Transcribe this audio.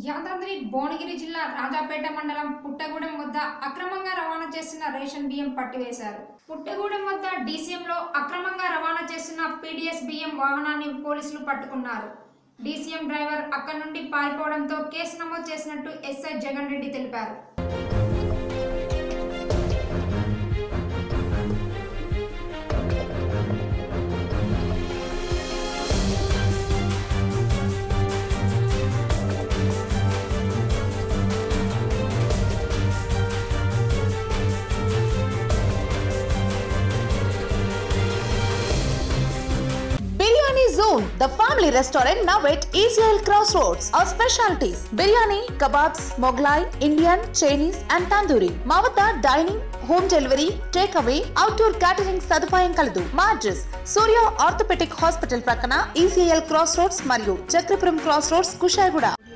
యాదాద్రి భువనగిరి జిల్లా రాజాపేట మండలం పుట్టగూడెం వద్ద అక్రమంగా రవాణా చేస్తున్న రేషన్ బియ్యం పట్టివేశారు పుట్టగూడెం వద్ద డీసీఎంలో అక్రమంగా రవాణా చేస్తున్న పీడీఎస్ బియ్యం వాహనాన్ని పోలీసులు పట్టుకున్నారు డీసీఎం డ్రైవర్ అక్కడి నుండి పారిపోవడంతో కేసు నమోదు చేసినట్టు ఎస్ఐ జగన్ రెడ్డి తెలిపారు Biryani Zone, the family restaurant now at ECL Crossroads. Our specialties biryani, kebabs, Moglai, Indian, Chinese, and tandoori. మా వద్ద dining home delivery take away outdoor catering సదుపాయం కలదు మా అడ్రస్ సూర్య ఆర్థోపెటిక్ హాస్పిటల్ ప్రక్కన ఈసీఎల్ క్రాస్ రోడ్స్ మరియు Chakrapuram cross roads Kushaiguda